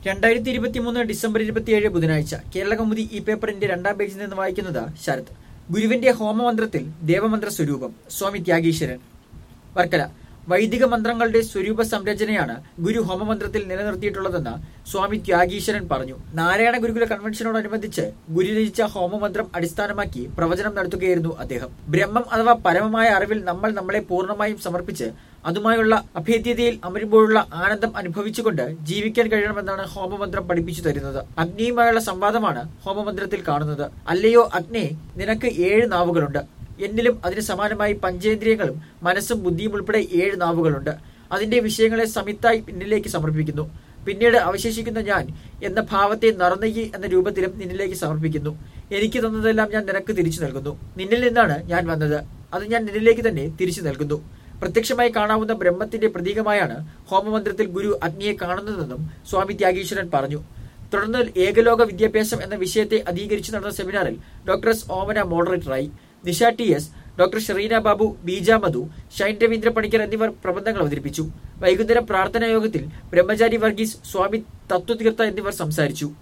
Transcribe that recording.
രണ്ടായിരത്തി ഇരുപത്തിമൂന്ന് ഡിസംബർ ഇരുപത്തിയേഴ് ബുധനാഴ്ച കേരള കൗമുദി ഈ പേപ്പറിന്റെ രണ്ടാം പേജിൽ നിന്ന് വായിക്കുന്നത് ശരത് ഗുരുവിന്റെ ഹോമമന്ത്രത്തിൽ ദേവമന്ത്ര സ്വരൂപം സ്വാമി ത്യാഗീശ്വരൻ വർക്കല വൈദിക മന്ത്രങ്ങളുടെ സ്വരൂപ സംരചനയാണ് ഗുരു ഹോമമന്ത്രത്തിൽ നിലനിർത്തിയിട്ടുള്ളതെന്ന് സ്വാമി ത്യാഗീശ്വരൻ പറഞ്ഞു നാരായണ ഗുരുകുല കൺവെൻഷനോടനുബന്ധിച്ച് ഗുരു രചിച്ച ഹോമമന്ത്രം അടിസ്ഥാനമാക്കി പ്രവചനം നടത്തുകയായിരുന്നു അദ്ദേഹം ബ്രഹ്മം അഥവാ പരമമായ അറിവിൽ നമ്മൾ നമ്മളെ പൂർണ്ണമായും സമർപ്പിച്ച് അതുമായുള്ള അഭേദ്യതയിൽ അമരുമ്പോഴുള്ള ആനന്ദം അനുഭവിച്ചുകൊണ്ട് ജീവിക്കാൻ കഴിയണമെന്നാണ് ഹോമമന്ത്രം പഠിപ്പിച്ചു തരുന്നത് അഗ്നിയുമായുള്ള സംവാദമാണ് ഹോമമന്ത്രത്തിൽ കാണുന്നത് അല്ലയോ അഗ്നേ നിനക്ക് ഏഴ് നാവുകളുണ്ട് എന്നിലും അതിന് സമാനമായി പഞ്ചേന്ദ്രിയങ്ങളും മനസ്സും ബുദ്ധിയും ഉൾപ്പെടെ ഏഴ് നാവുകളുണ്ട് അതിന്റെ വിഷയങ്ങളെ സമിത്തായി പിന്നിലേക്ക് സമർപ്പിക്കുന്നു പിന്നീട് അവശേഷിക്കുന്ന ഞാൻ എന്ന ഭാവത്തെ നറന്നയി എന്ന രൂപത്തിലും നിന്നിലേക്ക് സമർപ്പിക്കുന്നു എനിക്ക് തന്നതെല്ലാം ഞാൻ നിനക്ക് തിരിച്ചു നൽകുന്നു നിന്നിൽ നിന്നാണ് ഞാൻ വന്നത് അത് ഞാൻ നിന്നിലേക്ക് തന്നെ തിരിച്ചു നൽകുന്നു പ്രത്യക്ഷമായി കാണാവുന്ന ബ്രഹ്മത്തിന്റെ പ്രതീകമായാണ് ഹോമമന്ത്രത്തിൽ ഗുരു അഗ്നിയെ കാണുന്നതെന്നും സ്വാമി ത്യാഗീശ്വരൻ പറഞ്ഞു തുടർന്ന് ഏകലോക വിദ്യാഭ്യാസം എന്ന വിഷയത്തെ അധികരിച്ചു നടന്ന സെമിനാറിൽ ഡോക്ടർ എസ് ഓമന മോഡറേറ്ററായി Nisha T S doctor Shereena Babu Beeja Madhu Shine Ravindra Panicker എന്നിവർ പ്രബന്ധങ്ങൾ അവതരിപ്പിച്ചു വൈകുന്നേരം പ്രാർത്ഥനാ യോഗത്തിൽ ബ്രഹ്മചാരി വർഗീസ് സ്വാമി തത്വതീർത്ഥ എന്നിവർ സംസാരിച്ചു